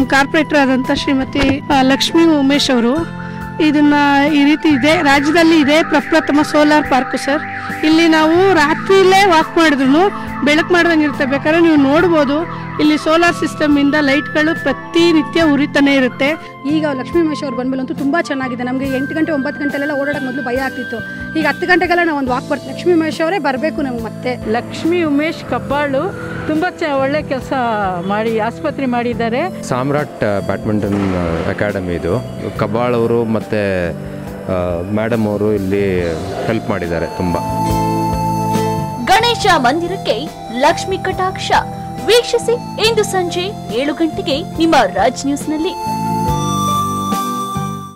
ನಮ್ಮ ಕಾರ್ಪೊರೇಟರ್ ಆದಂಥ ಶ್ರೀಮತಿ ಆ, ಲಕ್ಷ್ಮೀ ಉಮೇಶ್ ಅವರು ಇದನ್ನ ಈ ರೀತಿ ಇದೆ ರಾಜ್ಯದಲ್ಲಿ ಇದೆ ಪ್ರಪ್ರಥಮ ಸೋಲಾರ್ ಪಾರ್ಕು ಸರ್ ಇಲ್ಲಿ ನಾವು ರಾತ್ರಿಲೇ ವಾಕ್ ಮಾಡಿದ್ರು ಬೆಳಕು ಮಾಡ್ದಂಗೆ ಇರುತ್ತೆ ಬೇಕಾದ್ರೆ ನೀವು ನೋಡ್ಬೋದು ಇಲ್ಲಿ ಸೋಲಾರ್ ಸಿಸ್ಟಮ್ ಇಂದ ಲೈಟ್ಗಳು ಪ್ರತಿನಿತ್ಯ ಉರಿತಾನೆ ಇರುತ್ತೆ ಈಗ ಲಕ್ಷ್ಮೀ ಮಹೇಶ್ ಅವ್ರು ಬಂದ್ಮೇಲಂತೂ ತುಂಬಾ ಚೆನ್ನಾಗಿದೆ ನಮಗೆ ಎಂಟು ಗಂಟೆ ಒಂಬತ್ತು ಗಂಟೆಲೆಲ್ಲ ಓಡಾಡಕ್ಕೆ ಮೊದಲು ಭಯ ಆಗ್ತಿತ್ತು ಈಗ ಹತ್ತು ಗಂಟೆಗೆಲ್ಲ ನಾವು ಒಂದು ವಾಕ್ ಬರ್ತೀವಿ ಲಕ್ಷ್ಮೀ ಮಹೇಶ್ ಅವರೇ ಬರಬೇಕು ನಮ್ಗೆ ಮತ್ತೆ ಲಕ್ಷ್ಮಿ ಉಮೇಶ್ ಕಬ್ಬಾಳು ತುಂಬ ಚ ಒಳ್ಳೆ ಕೆಲಸ ಮಾಡಿ ಆಸ್ಪತ್ರೆ ಮಾಡಿದ್ದಾರೆ ಸಾಮ್ರಾಟ್ ಬ್ಯಾಡ್ಮಿಂಟನ್ ಅಕಾಡೆಮಿ ಇದು ಕಬ್ಬಾಳ್ ಅವರು ಮತ್ತು ಮೇಡಮ್ ಅವರು ಇಲ್ಲಿ ಹೆಲ್ಪ್ ಮಾಡಿದ್ದಾರೆ ತುಂಬ ಗಣೇಶ ಮಂದಿರಕ್ಕೆ ಲಕ್ಷ್ಮಿ ಕಟಾಕ್ಷ ವೀಕ್ಷಿಸಿ ಇಂದು ಸಂಜೆ ಏಳು ಗಂಟೆಗೆ ನಿಮ್ಮ ರಾಜ್ ನ್ಯೂಸ್ನಲ್ಲಿ